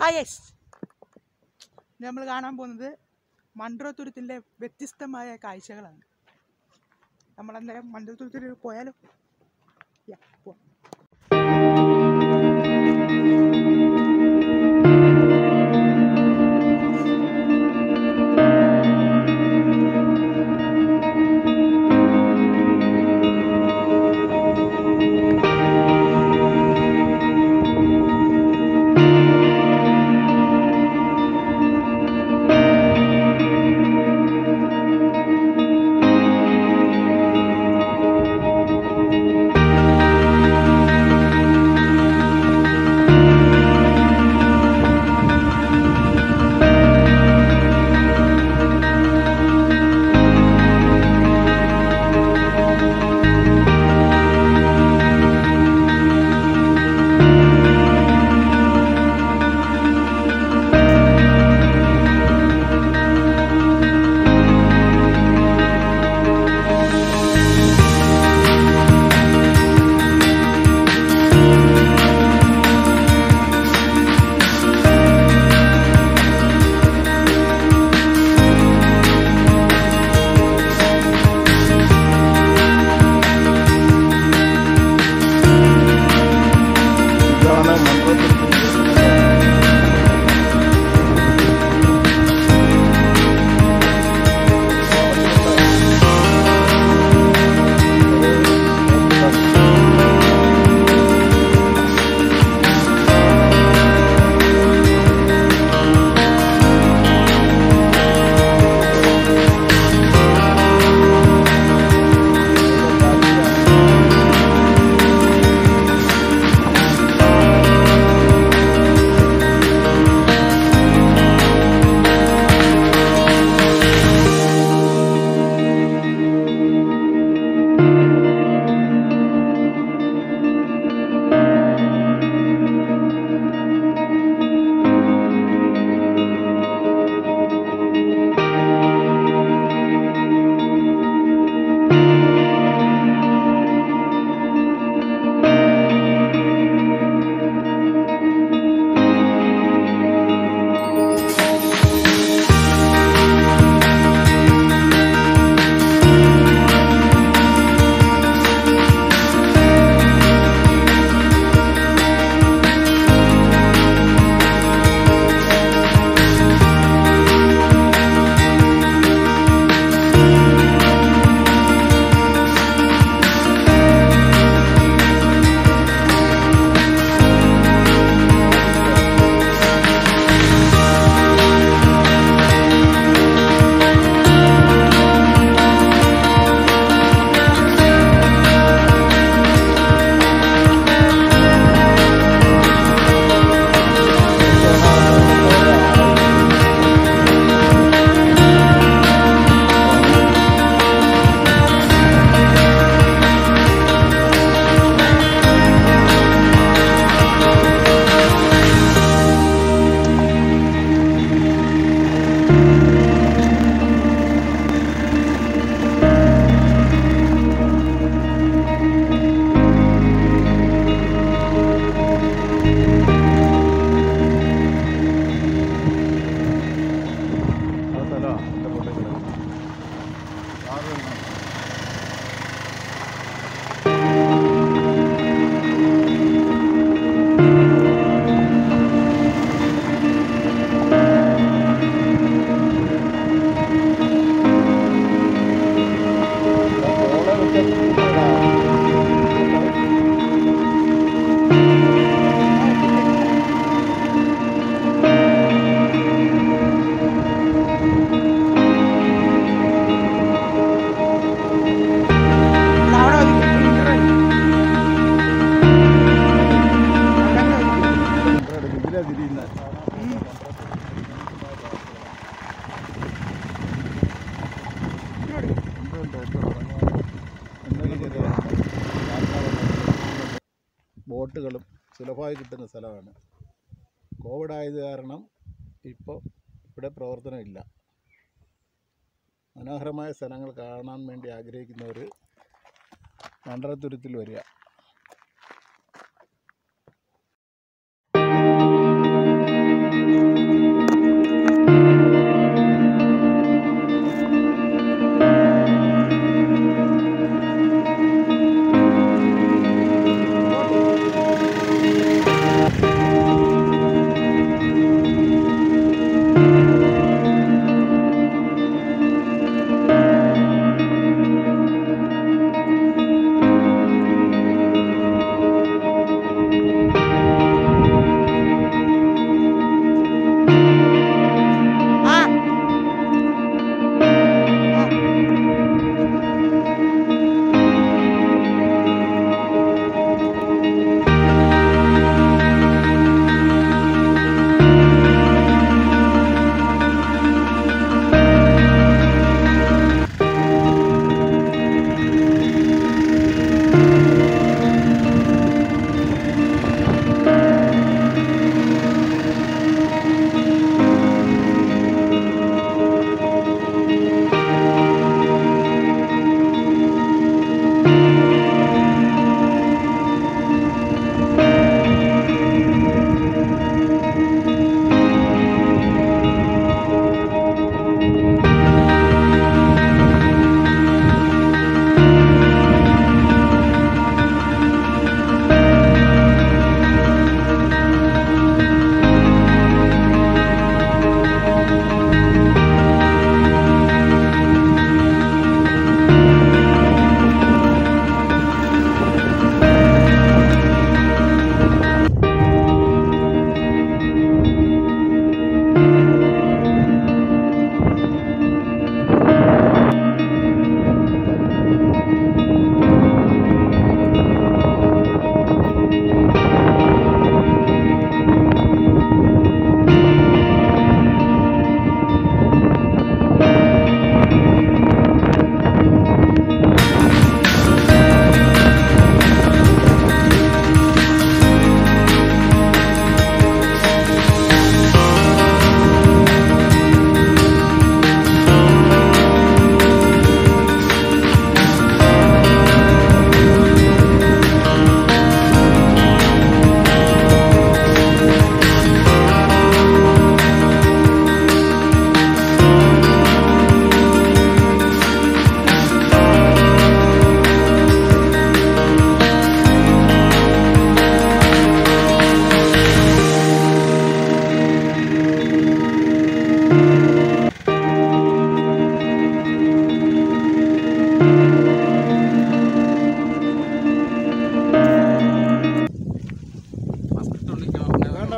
ഹായസ് നമ്മൾ കാണാൻ പോകുന്നത് മൺട്രോത്തുരുത്തിൻ്റെ വ്യത്യസ്തമായ കാഴ്ചകളാണ് നമ്മളന്നേരം മൺട്രോത്തുരുത്തിൽ പോയാലോ യാ പോവാം ഇതാണ് മൺട്രോത്തുരുത്ത് ആ സ്ഥലമാണ് എൻ്റെ പുറകിൽ കിടക്കുന്നത്. ആറ് എണ്ണം. ആ പോളെ വെച്ചിട്ടുള്ളതാ. അവിടെ ഒതുക്കി. അവിടെ അങ്ങനെ ഒതുക്കി. ഇവിടെ ഇതിലാ തിരിയുന്നത്. ഇങ്ങോട്ട്. ഉണ്ട്, ഉണ്ട്, ഉണ്ട്. എന്നൊക്കെ ചെറിയ ബോട്ടുകളും സുലഭമായി കിട്ടുന്ന സ്ഥലമാണ് കോവിഡ് ആയത് കാരണം ഇപ്പോൾ ഇവിടെ പ്രവർത്തനമില്ല മനോഹരമായ സ്ഥലങ്ങൾ കാണാൻ വേണ്ടി ആഗ്രഹിക്കുന്നവർ മണ്ഡലത്തുരുത്തിൽ വരിക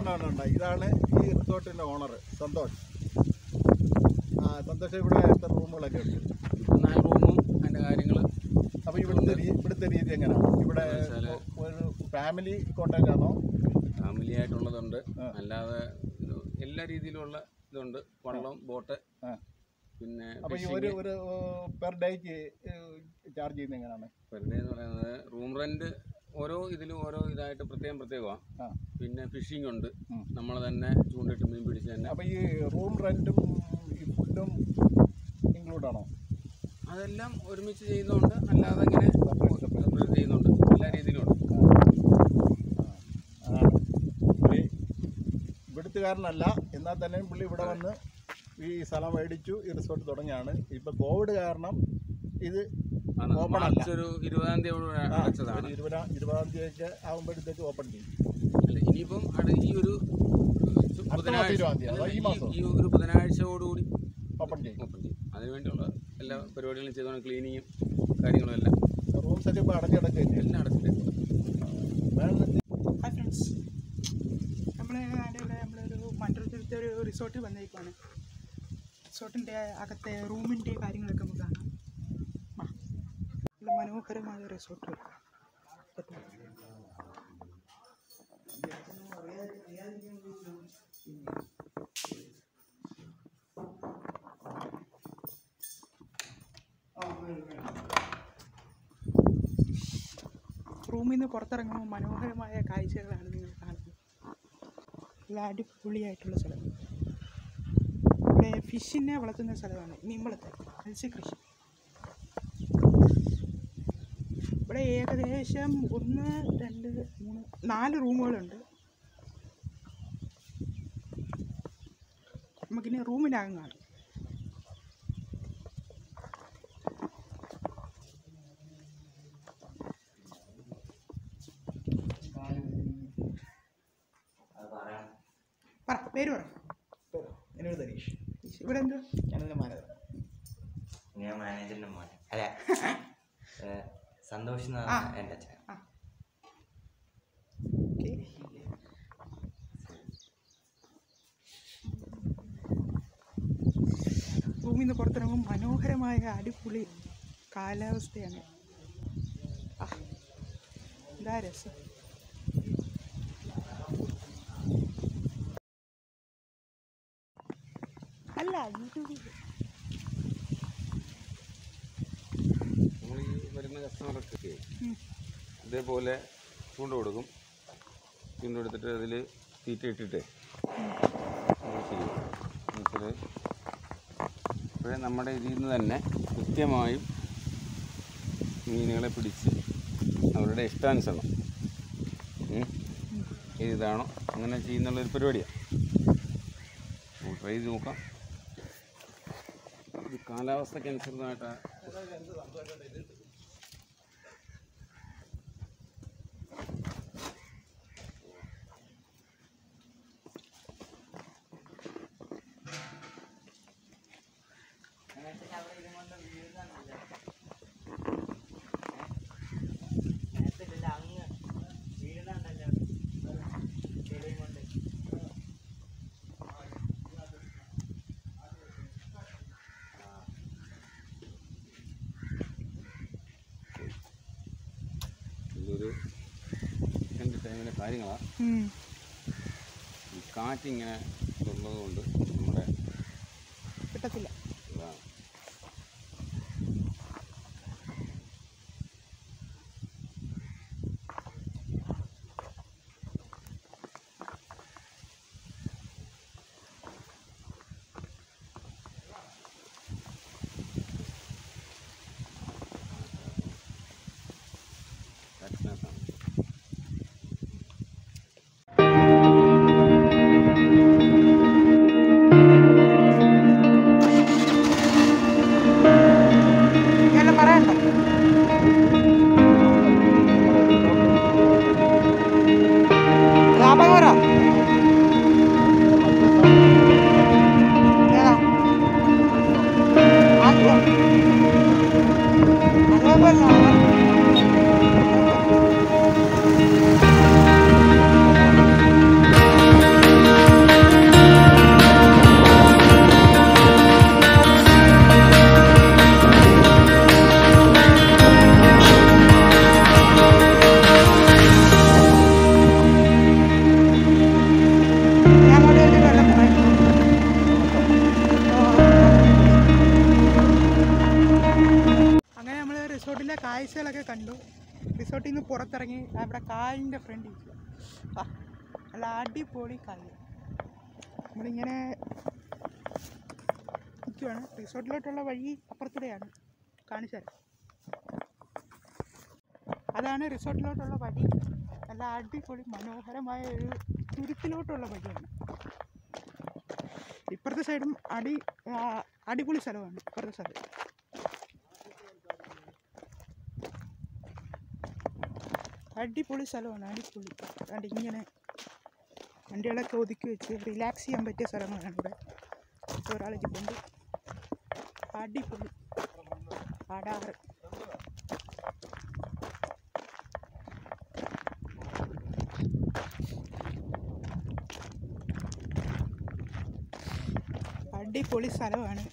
ഉണ്ട്, ഉണ്ട്, ഉണ്ട്. ഇതാണ് ഈ റിസോർട്ടിന്റെ ഓണർ സന്തോഷ് ആ സന്തോഷ് ഇവിടെ എത്ര റൂമുകളൊക്കെ ഉണ്ട് ഇപ്പം നാല് റൂമും അതിൻ്റെ കാര്യങ്ങൾ അപ്പൊ ഇവിടുത്തെ രീ- ഇവിടുത്തെ രീതി എങ്ങനെയാണ് ഇവിടെ വെച്ചാല് ഒരു ഫാമിലി കോട്ടേജ് ആണോ ഫാമിലി ആയിട്ടുള്ളതുണ്ട് ആ. അല്ലാതെ ഇത് എല്ലാ രീതിയിലുള്ള ഇതുണ്ട് വള്ളം ബോട്ട് ആ. പിന്നെ അപ്പൊ ഈ ഒരു ഒരു പെർ ഡേക്ക് ചാർജ് ചെയ്യുന്നത് എങ്ങനെയാണ് പെർ ഡേ എന്ന് പറയുന്നത് റൂം റെന്റ് ഓരോ ഇതിലും ഓരോ ഇതായിട്ട് പ്രത്യേകം പ്രത്യേകമാണ് ആ. പിന്നെ ഫിഷിംഗ് ഉണ്ട് ഉം. നമ്മൾ തന്നെ ചൂണ്ടിട്ട് മീൻ പിടിച്ച് തന്നെ അപ്പൊ ഈ റൂം റെന്റും ഈ ഫുഡും ഇൻക്ലൂഡ് ആണോ അതെല്ലാം ഒരുമിച്ച് ചെയ്യുന്നുണ്ട് അല്ലാതെ ഇങ്ങനെ Separate, separate. separate ചെയ്യുന്നുണ്ട് എല്ലാ രീതിയിലും ഉണ്ട് ആ, അതാണ് പുള്ളി ഇവിടുത്തുകാരനല്ല എന്നാൽ തന്നെ പുള്ളി ഇവിടെ വന്ന് ഈ സ്ഥലം മേടിച്ചു ഈ റിസോർട്ട് തുടങ്ങിയാണ് ഇപ്പൊ കോവിഡ് കാരണം ഇത് ആണ്. Open അല്ല. മാർച്ച് ഒരു ഇരുപതാം തീയതി ആ, അടച്ചതാണ് ഒരു ഇരുപതാം ഇരുപതാം തീയതി ആകുമ്പോഴത്തേക്ക് ഓപ്പൺ ചെയ്യും അല്ല ഇനിയിപ്പം അത് ഈ ഒരു മാസം ബുധനാഴ്ച ഇരുപതാം തീയതി, അതോ ഈ അല്ല, മാസം? ഈ ഒരു ബുധനാഴ്ചയോടുകൂടി ഓപ്പൺ ചെയ്യും ഓപ്പൺ ചെയ്യും അതിനുവേണ്ടിയുള്ള എല്ലാ പരിപാടികളും ചെയ്തോണം ക്ലീനിങ്ങും കാര്യങ്ങളും എല്ലാം റൂംസ് ഒക്കെ ഇപ്പോൾ അടഞ്ഞിടക്കുകയല്ലേ എല്ലാം അടച്ചിട്ട് വേണമെങ്കിൽ ഹായ് ഫ്രണ്ട്സ് നമ്മൾ ഇവിടെ നമ്മളൊരു മണ്ഡലത്തിലത്തെ ഒരു റിസോർട്ടിൽ വന്നേക്കുവാണ് റിസോർട്ടിൻ്റെ അകത്തെ റൂമിൻ്റെ കാര്യങ്ങളൊക്കെ നമുക്ക് കാണാം വാ. നല്ല മനോഹരമായ റിസോർട്ട് റൂമിൽ നിന്ന് പുറത്തിറങ്ങുമ്പോൾ മനോഹരമായ കാഴ്ചകളാണ് നിങ്ങൾ കാണുന്നത് നല്ല അടിപൊളിയായിട്ടുള്ള സ്ഥലം ഇവിടെ ഫിഷിനെ വളർത്തുന്ന സ്ഥലമാണ് മീൻവളത്ത് മത്സ്യകൃഷി ഇവിടെ ഏകദേശം ഒന്ന് രണ്ട് മൂന്ന് നാല് റൂമുകളുണ്ട് നമുക്കിനി റൂമിനകം കാണാം പറ പേര് പറ എന്നോട് തരീഷ് ഇവിടെ എന്ത് ഞാനെൻ്റെ മാനേജർ ഞാൻ മാനേജറിന്റെ മോൻ അല്ല ഏ, സന്തോഷ് ആ. എന്നാണ് എൻ്റെ അച്ഛൻ ഓക്കെ റൂമിൽ നിന്ന് പുറത്തിറങ്ങുമ്പോൾ മനോഹരമായ അടിപൊളി കാലാവസ്ഥയാണ് ആ എന്താ രസം അല്ല യൂട്യൂബിൽ നമ്മൾ ഈ വരുന്ന കസ്റ്റമർക്കൊക്കെ ഉം. ഇതേപോലെ ചൂണ്ട കൊടുക്കും ചൂണ്ട കൊടുത്തിട്ട് അതിൽ തീറ്റ ഇട്ടിട്ട് നമ്മൾ ചെയ്യും എന്നുവെച്ചാൽ ഇപ്പോഴേ നമ്മുടെ ഇതിൽ നിന്ന് തന്നെ കൃത്യമായും മീനുകളെ പിടിച്ച് അവരുടെ ഇഷ്ടാനുസരണം ഉം. ഇതാണോ അങ്ങനെ ചെയ്യുന്നുള്ളൊരു പരിപാടിയാണ് നമുക്ക് ട്രൈ ചെയ്ത് നോക്കാം ഇത് കാലാവസ്ഥയ്ക്ക് അനുസൃതമായിട്ടാണ് ഇതൊരു സെക്കൻഡ് ടൈമിലെ കാര്യങ്ങളാണ് ഉം. ഈ കാറ്റിങ്ങനെ ഉള്ളത് കൊണ്ട് നമ്മുടെ കിട്ടത്തില്ല ഇതാണ് കാറ്റിനകത്താണ് ഇങ്ങനെ പറയണ്ട ലാഭകര ഏതാ ആദ്യം അതേപോലെ കാഴ്ചകളൊക്കെ കണ്ടു റിസോർട്ടിൽ നിന്ന് പുറത്തിറങ്ങി അവിടെ കായലിൻ്റെ ഫ്രണ്ടിൽ ആ നല്ല അടിപൊളി കായൽ നമ്മളിങ്ങനെ നിൽക്കുവാണ് റിസോർട്ടിലോട്ടുള്ള വഴി അപ്പുറത്തൂടെയാണ് കാണിച്ചു തരാം അതാണ് റിസോർട്ടിലോട്ടുള്ള വഴി നല്ല അടിപൊളി മനോഹരമായ ഒരു തുരുത്തിലോട്ടുള്ള വഴിയാണ് ഇപ്പുറത്തെ സൈഡും അടി ആ, അടിപൊളി സ്ഥലമാണ് ഇപ്പുറത്തെ സൈഡ് അടിപൊളി സ്ഥലമാണ് അടിപൊളി അതുകൊണ്ട് ഇങ്ങനെ വണ്ടികളൊക്കെ ഒതുക്കി വെച്ച് റിലാക്സ് ചെയ്യാൻ പറ്റിയ സ്ഥലങ്ങളാണ് ഇവിടെ ഒരാൾ ഇരിപ്പുണ്ട് അടിപൊളി അടാറ് അടിപൊളി സ്ഥലമാണ്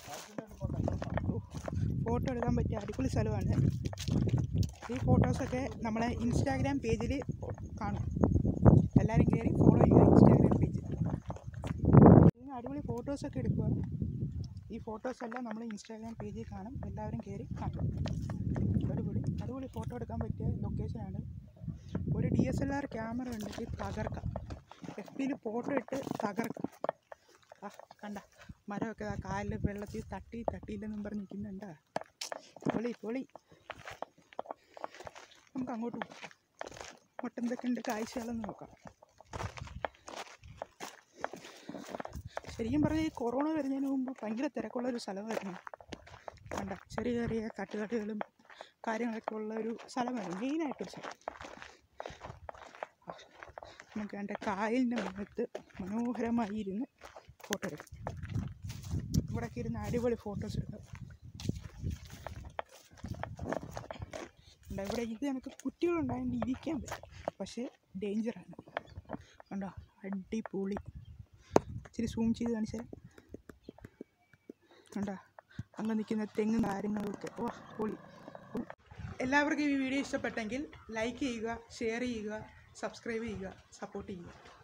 ഫോട്ടോ എടുക്കാൻ പറ്റിയ അടിപൊളി സ്ഥലമാണ് ഈ ഫോട്ടോസൊക്കെ നമ്മളെ ഇൻസ്റ്റാഗ്രാം പേജിൽ കാണും എല്ലാവരും കയറി ഫോളോ ചെയ്യുക ഇൻസ്റ്റാഗ്രാം പേജിൽ ഇങ്ങനെ അടിപൊളി ഫോട്ടോസൊക്കെ എടുക്കുക ഈ ഫോട്ടോസ് എല്ലാം നമ്മൾ ഇൻസ്റ്റാഗ്രാം പേജിൽ കാണും എല്ലാവരും കയറി കാണും അടിപൊളി അടിപൊളി ഫോട്ടോ എടുക്കാൻ പറ്റിയ ലൊക്കേഷനാണ് ഒരു D S L R camera ഉണ്ടെങ്കിൽ തകർക്കാം എഫ് പിയിൽ ഫോട്ടോ ഇട്ട് തകർക്കാം ആ കണ്ട മരമൊക്കെ ആ കാലിൽ വെള്ളത്തിൽ തട്ടി തട്ടിയില്ലെന്നും പറഞ്ഞ് നിൽക്കുന്നുണ്ട് പൊളി പൊളി നമുക്ക് അങ്ങോട്ട് പോകാം അങ്ങോട്ട് എന്തൊക്കെയുണ്ട് കാഴ്ചകളെന്ന് നോക്കാം ശരിക്കും പറഞ്ഞാൽ ഈ കൊറോണ വരുന്നതിന് മുമ്പ് ഭയങ്കര തിരക്കുള്ള ഒരു സ്ഥലമായിരുന്നു കണ്ട ചെറിയ ചെറിയ തട്ടുകടകളും കാര്യങ്ങളൊക്കെ ഉള്ള ഒരു സ്ഥലമായിരുന്നു മെയിനായിട്ടൊരു സ്ഥലം ആ, നമുക്ക് കണ്ട കായലിൻ്റെ മുഖത്ത് മനോഹരമായി ഇരുന്ന് ഫോട്ടോ എടുക്കാം ഇവിടെയൊക്കെ ഇരുന്ന് അടിപൊളി ഫോട്ടോസ് എടുക്കാം കണ്ടോ ഇവിടെ ഇത് എനിക്ക് കുട്ടികളുണ്ടായതുകൊണ്ട് ഇരിക്കാൻ പറ്റും പക്ഷേ ഡേഞ്ചറാണ് കണ്ടോ അടിപൊളി ഇച്ചിരി സൂം ചെയ്ത് കാണിച്ചാൽ കണ്ടോ അങ്ങ് നിൽക്കുന്ന തെങ്ങും കാര്യങ്ങളൊക്കെ ഓ പൊളി പൊളി. എല്ലാവർക്കും ഈ വീഡിയോ ഇഷ്ടപ്പെട്ടെങ്കിൽ ലൈക്ക് ചെയ്യുക ഷെയർ ചെയ്യുക സബ്സ്ക്രൈബ് ചെയ്യുക സപ്പോർട്ട് ചെയ്യുക